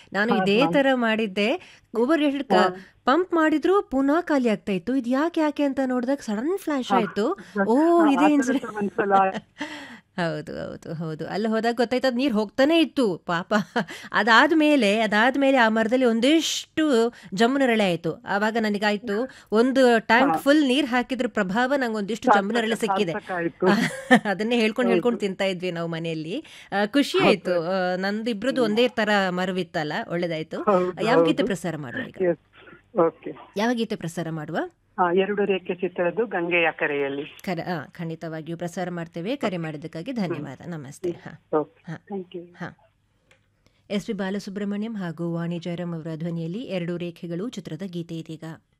ನಾನು ಇದೇ ತರ ಮಾಡಿದ್ದೆ ಓವರ್ ಹೆಡ್ ಪಂಪ್ ಮಾಡಿದ್ರು ಪುನಃ ಖಾಲಿ ಆಗ್ತಾ ಇತ್ತು ಇದು ಯಾಕೆ ಯಾಕೆ ಅಂತ ನೋಡಿದಾಗ ಸಡನ್ ಫ್ಲಾಶ್ ಆಯ್ತು ಓ ಇದೇ ಇನ್ಸಿಡೆಂಟ್ ಒಂದ್ಸಲ ಹೌದು ಹೌದು ಹೌದು ಅಲ್ಲಿ ಹೋದಾಗ ಗೊತ್ತಾಯ್ತು ಅದು ನೀರು ಹೋಗ್ತಾನೆ ಇತ್ತು ಪಾಪ ಅದಾದ್ಮೇಲೆ ಅದಾದ್ಮೇಲೆ ಆ ಮರದಲ್ಲಿ ಒಂದಿಷ್ಟು ಜಮ್ಮುನರಳೆ ಆಯ್ತು ಆವಾಗ ನನಗಾಯ್ತು ಒಂದು ಟ್ಯಾಂಕ್ ಫುಲ್ ನೀರ್ ಹಾಕಿದ್ರ ಪ್ರಭಾವ ನಂಗೆ ಒಂದಿಷ್ಟು ಜಮ್ಮುನರಳೆ ಸಿಕ್ಕಿದೆ ಸಾರ್ಥಕ ಆಯ್ತು ಅದನ್ನೇ ಹೇಳ್ಕೊಂಡು ಹೇಳ್ಕೊಂಡು ತಿಂತಾ ಇದ್ವಿ ನಾವು ಮನೆಯಲ್ಲಿ ಆ, ಖುಷಿ ಆಯ್ತು ಆ, ನಂದು ಇಬ್ರದ್ದು ಒಂದೇ ತರ ಮರವಿತ್ತಲ್ಲ ಒಳ್ಳೇದಾಯ್ತು ಹೌದು, ಯಾವ ಹೌದು. ಗೀತೆ ಪ್ರಸಾರ ಮಾಡುವ ಈಗ Yes. ಓಕೆ ಯಾವ ಗೀತೆ ಪ್ರಸಾರ ಮಾಡುವ ಆ, ಎರಡು ರೇಖೆ ಚಿತ್ರದ್ದು ಗಂಗೆಯ ಕರೆಯಲ್ಲಿ ಕರೆ ಆ, ಖಂಡಿತವಾಗಿಯೂ ಪ್ರಸಾರ ಮಾಡ್ತೇವೆ ಕರೆ ಮಾಡಿದ್ದಕ್ಕಾಗಿ ಧನ್ಯವಾದ ನಮಸ್ತೆ ಹಾ ಓಕೆ ಹಾ. ಥ್ಯಾಂಕ್ ಯು ಹಾ ಎಸ್ ಪಿ ಬಾಲಸುಬ್ರಹ್ಮಣ್ಯಂ ಹಾಗೂ ವಾಣಿ ಜಯರಾಮ್ ಅವರ ಧ್ವನಿಯಲ್ಲಿ ಎರಡು ರೇಖೆಗಳು ಚಿತ್ರದ ಗೀತೆ ಇದೀಗ